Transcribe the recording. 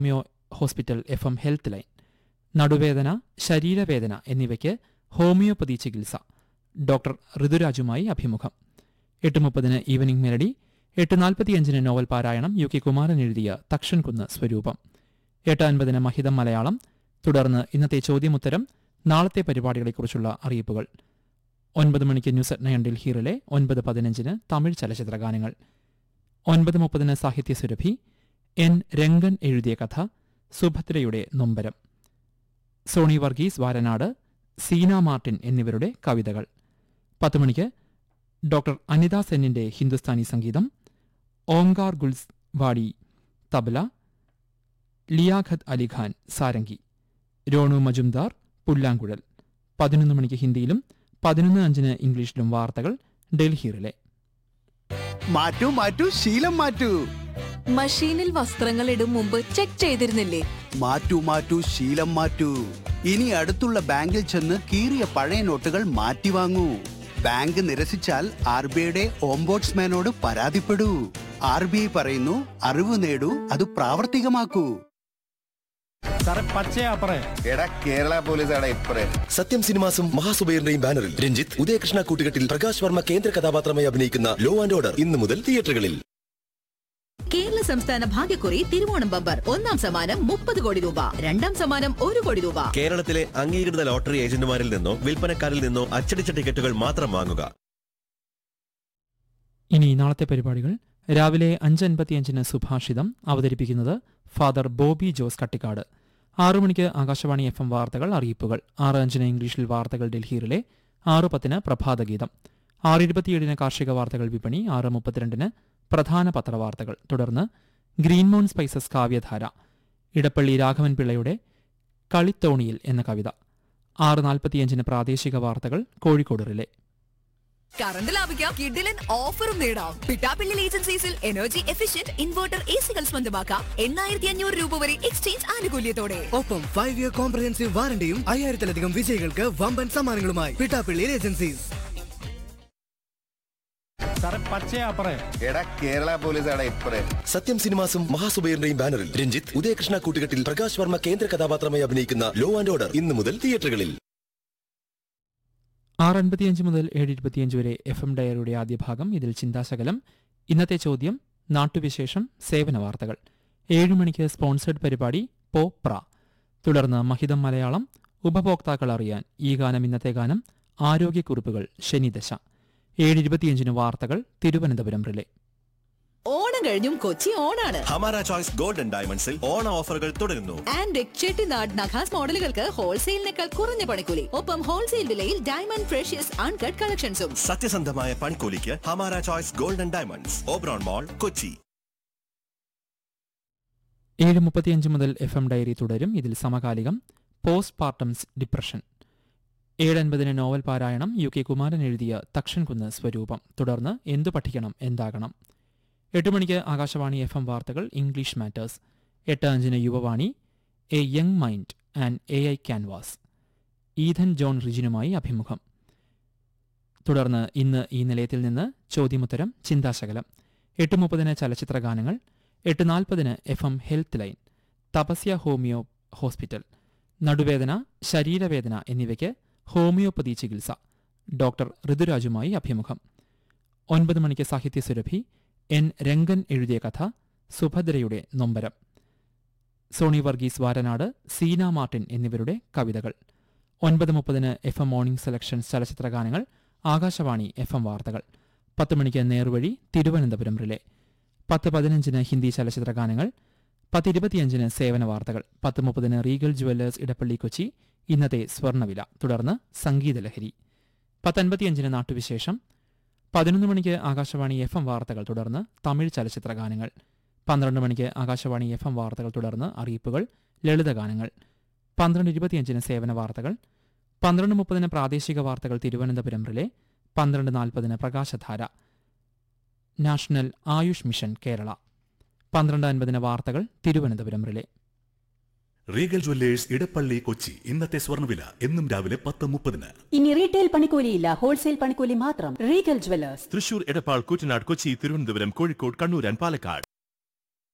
homeo hospital F M health line നടുവേദന ശരീരവേദന എന്നിവയ്ക്ക് ഹോമിയോപ്പതി ചികിത്സ ഡോക്ടർ ഋതുരാജുമായി അഭിമുഖം എട്ട് മുപ്പതിന് ഈവനിംഗ് മെലഡി എട്ട് നാൽപ്പത്തിയഞ്ചിന് നോവൽ പാരായണം യു കെ കുമാരൻ എഴുതിയ തക്ഷൻകുന്ന് സ്വരൂപം എട്ട് അൻപതിന് മഹിതം മലയാളം തുടർന്ന് ഇന്നത്തെ ചോദ്യമുത്തരം നാളത്തെ പരിപാടികളെക്കുറിച്ചുള്ള അറിയിപ്പുകൾ ഒൻപത് മണിക്ക് ന്യൂസ് അറ്റ് നയൻ ഡൽഹിയിലെ ഒൻപത് പതിനഞ്ചിന് തമിഴ് ചലച്ചിത്ര ഗാനങ്ങൾ ഒൻപത് മുപ്പതിന് സാഹിത്യ സുരഭി എൻ രംഗൻ എഴുതിയ കഥ സുഭദ്രയുടെ നൊമ്പരം സോണി വർഗീസ് വാരനാട് സീന മാർട്ടിൻ എന്നിവരുടെ കവിതകൾ പത്ത് മണിക്ക് ഡോക്ടർ അനിത സെന്നിന്റെ ഹിന്ദുസ്ഥാനി സംഗീതം ഓങ്കാർ ഗുൽസ് വാടി തബല ലിയാഖത്ത് അലിഖാൻ സാരംഗി രോണു മജുംദാർ പുല്ലാങ്കുഴൽ പതിനൊന്ന് മണിക്ക് ഹിന്ദിയിലും പതിനൊന്ന് അഞ്ചിന് ഇംഗ്ലീഷിലും വാർത്തകൾ ഡൽഹിയിലെ മാറ്റൂ മാറ്റൂ ശീലം മാറ്റൂ മഷീനിൽ വസ്ത്രങ്ങൾ ഇടും മുമ്പ് ചെക്ക് ചെയ്തിരുന്നില്ലേ മാറ്റൂ മാറ്റൂ ശീലം മാറ്റൂ ഇനി അടുത്തുള്ള ബാങ്കിൽ ചെന്ന് കീറിയ പഴയ നോട്ടുകൾ മാറ്റി വാങ്ങൂ ബാങ്ക് നിരസിച്ചാൽ ആർ ബി ഐയുടെ ഓംബോട്സ്മാനോട് പരാതിപ്പെടൂ ആർ ബി ഐ പറയുന്നു അറിവ് നേടൂ അത് പ്രാവർത്തികമാക്കൂ സാറേ പച്ചയാ പറ എടാ കേരള പോലീസാണ് ഇപ്പറേ സത്യം സിനിമാസും മഹാസുബൈറിന്റെയും ബാനറിൽ രഞ്ജിത്ത് ഉദയകൃഷ്ണ കൂട്ടുകെട്ടിൽ പ്രകാശ് വർമ്മ കേന്ദ്ര കഥാപാത്രമായി അഭിനയിക്കുന്ന ലോ ആൻഡ് ഓർഡർ ഇന്നു മുതൽ തിയേറ്ററുകളിൽ കേരള സംസ്ഥാന ഭാഗ്യക്കുറി തിരുവോണം ബമ്പർ ഒന്നാം സമ്മാനം മുപ്പത് കോടി രൂപ രണ്ടാം സമ്മാനം ഒരു കോടി രൂപ കേരളത്തിലെ അംഗീകൃത ലോട്ടറി ഏജന്റുമാരിൽ നിന്നോ വിൽപ്പനക്കാരിൽ നിന്നോ അച്ചടിച്ച ടിക്കറ്റുകൾ മാത്രം വാങ്ങുക ഇനി നാളത്തെ പരിപാടികൾ രാവിലെ അഞ്ച് അൻപത്തിയഞ്ചിന് സുഭാഷിതം അവതരിപ്പിക്കുന്നത് ഫാദർ ബോബി ജോസ് കട്ടിക്കാട് ആറു മണിക്ക് ആകാശവാണി എഫ് എം വാർത്തകൾ അറിയിപ്പുകൾ ആറ് അഞ്ചിന് ഇംഗ്ലീഷിൽ വാർത്തകൾ ഡൽഹിയിലെ ആറ് പത്തിന് പ്രഭാതഗീതം ആറ് ഇരുപത്തിയേഴിന് കാർഷിക വാർത്തകൾ വിപണി ആറ് മുപ്പത്തിരണ്ടിന് പ്രധാന പത്രവാർത്തകൾ തുടർന്ന് ഗ്രീൻമോൺ സ്പൈസസ് കാവ്യധാര ഇടപ്പള്ളി രാഘവൻ പിള്ളയുടെ കളിത്തോണിയിൽ എന്ന കവിത ആറ് നാൽപ്പത്തിയഞ്ചിന് പ്രാദേശിക വാർത്തകൾ കോഴിക്കോട് റിലേ കറണ്ട് ലാഭിക്കാം കിഡിലൻ ഓഫറും നേടാം പിട്ടാപ്പിള്ളി ഏജൻസീസിൽ എനർജി എഫിഷ്യന്റ് ഇൻവെർട്ടർ എ സികൾ സ്വന്തമാക്കാം എണ്ണായിരത്തി അഞ്ഞൂറ് രൂപ വരെ എക്സ്ചേഞ്ച് ആനുകൂല്യത്തോടെ ഒപ്പം ഫൈവ് ഇയർ കോംപ്രഹെൻസീവ് വാറണ്ടിയും അയ്യായിരത്തിലധികം വിജയികൾക്ക് വമ്പൻ സമ്മാനങ്ങളുമായി പിട്ടാപ്പിള്ളി ഏജൻസീസ് സാറേ പച്ചയാ പറ എടാ കേരള പോലീസാണ് ഇപ്പറേ സത്യം സിനിമാസും മഹാസുബൈറിന്റെയും ബാനറിൽ രഞ്ജിത്ത് ഉദയകൃഷ്ണ കൂട്ടുകെട്ടിൽ പ്രകാശ് വർമ്മ കേന്ദ്ര കഥാപാത്രമായി അഭിനയിക്കുന്ന ലോ ആൻഡ് ഓർഡർ ഇന്നു മുതൽ തിയേറ്ററുകളിൽ ആറ് അൻപത്തിയഞ്ച് മുതൽ ഏഴ് ഇരുപത്തിയഞ്ച് വരെ എഫ് എം ഡയറിയുടെ ആദ്യ ഭാഗം ഇതിൽ ചിന്താശകലം ഇന്നത്തെ ചോദ്യം നാട്ടുവിശേഷം സേവന വാർത്തകൾ ഏഴ് മണിക്ക് സ്പോൺസേഡ് പരിപാടി പോപ്ര തുടർന്ന് മഹിതം മലയാളം ഉപഭോക്താക്കൾ അറിയാൻ ഈ ഗാനം ഇന്നത്തെ ഗാനം ആരോഗ്യക്കുറിപ്പുകൾ ശനിദശ ഏഴ് ഇരുപത്തിയഞ്ചിന് വാർത്തകൾ തിരുവനന്തപുരം റിലേ ഓണം കഴിഞ്ഞും കൊച്ചി ഓണാണ് ഹമാര ചോയ്സ് ഗോൾഡൻ ഡയമണ്ട്സിൽ ഓണ ഓഫറുകൾ തുടരുന്നു ആൻഡ് ചെട്ടിനാട് നഖാസ് മോഡലുകൾക്ക് ഹോൾസെയിലിനേക്കാൾ കുറഞ്ഞ പണിക്കൂലി ഒപ്പം ഹോൾസെയിൽ വിലയിൽ ഡയമണ്ട് ഫ്രഷ്യസ് അൺകട്ട് കളക്ഷൻസും സത്യസന്ധമായ പണിക്കൂലിക്ക് ഹമാര choice golden diamonds Oberon mall Kochi ഏഴ് മുപ്പത്തിയഞ്ച് മുതൽ എഫ് എം ഡയറി തുടരും ഇതിൽ സമകാലികം പോസ്റ്റ് പാർട്ടംസ് ഡിപ്രഷൻ ഏഴ് അൻപതിന് നോവൽ പാരായണം യു കെ കുമാരൻ എഴുതിയ തക്ഷൻകുന്ന് സ്വരൂപം തുടർന്ന് എന്തു പഠിക്കണം എന്താകണം എട്ട് മണിക്ക് ആകാശവാണി എഫ് എം വാർത്തകൾ ഇംഗ്ലീഷ് മാറ്റേഴ്സ് എട്ട് അഞ്ചിന് Yuvavani A young mind and A I canvas Ethan John റിജിനുമായി അഭിമുഖം തുടർന്ന് ഇന്ന് ഈ നിലയത്തിൽ നിന്ന് ചോദ്യമുത്തരം ചിന്താശകലം എട്ട് മുപ്പതിന് ചലച്ചിത്ര ഗാനങ്ങൾ എട്ട് നാൽപ്പതിന് F M health line Tapasya homeo hospital നടുവേദന ശരീരവേദന എന്നിവയ്ക്ക് ഹോമിയോപ്പതി ചികിത്സ ഡോക്ടർ ഋതുരാജുമായി അഭിമുഖം ഒൻപത് മണിക്ക് സാഹിത്യ സുരഭി എൻ രംഗൻ എഴുതിയ കഥ സുഭദ്രയുടെ നൊമ്പരം സോണി വർഗീസ് വാരനാട് സീന മാർട്ടിൻ എന്നിവരുടെ കവിതകൾ ഒൻപത് മുപ്പതിന് എഫ് എം മോർണിംഗ് സെലക്ഷൻസ് ചലച്ചിത്ര ഗാനങ്ങൾ ആകാശവാണി എഫ് എം വാർത്തകൾ പത്ത് മണിക്ക് നേർവഴി തിരുവനന്തപുരം റിലേ പത്ത് പതിനഞ്ചിന് ഹിന്ദി ചലച്ചിത്ര ഗാനങ്ങൾ പത്ത് ഇരുപത്തിയഞ്ചിന് സേവന വാർത്തകൾ പത്ത് മുപ്പതിന് റീഗൽ ജുവല്ലേഴ്സ് ഇടപ്പള്ളി കൊച്ചി ഇന്നത്തെ സ്വർണ്ണവില തുടർന്ന് സംഗീതലഹരി പത്തൻപത്തിയഞ്ചിന് നാട്ടുവിശേഷം പതിനൊന്ന് മണിക്ക് ആകാശവാണി എഫ് എം വാർത്തകൾ തുടർന്ന് തമിഴ് ചലച്ചിത്ര ഗാനങ്ങൾ പന്ത്രണ്ട് മണിക്ക് ആകാശവാണി എഫ് എം വാർത്തകൾ തുടർന്ന് അറിയിപ്പുകൾ ലളിതഗാനങ്ങൾ പന്ത്രണ്ട് ഇരുപത്തിയഞ്ചിന് സേവന വാർത്തകൾ പന്ത്രണ്ട് മുപ്പതിന് പ്രാദേശിക വാർത്തകൾ തിരുവനന്തപുരം റിലേ പന്ത്രണ്ട് നാൽപ്പതിന് പ്രകാശധാര നാഷണൽ ആയുഷ് മിഷൻ കേരള പന്ത്രണ്ട് അൻപതിന് വാർത്തകൾ Thiruvananthapuram relay Regal jewellers Edappally Kochi ഇന്നത്തെ സ്വർണ്ണവില എന്നും രാവിലെ പത്ത് മുപ്പതിന് ഇനി റീറ്റെയിൽ പണിക്കൂലിയില്ല ഹോൾസെയിൽ പണിക്കൂലി മാത്രം Regal jewellers Thrissur Edappal Koottanad Kochi Thiruvananthapuram Kozhikode Kannur and Palakkad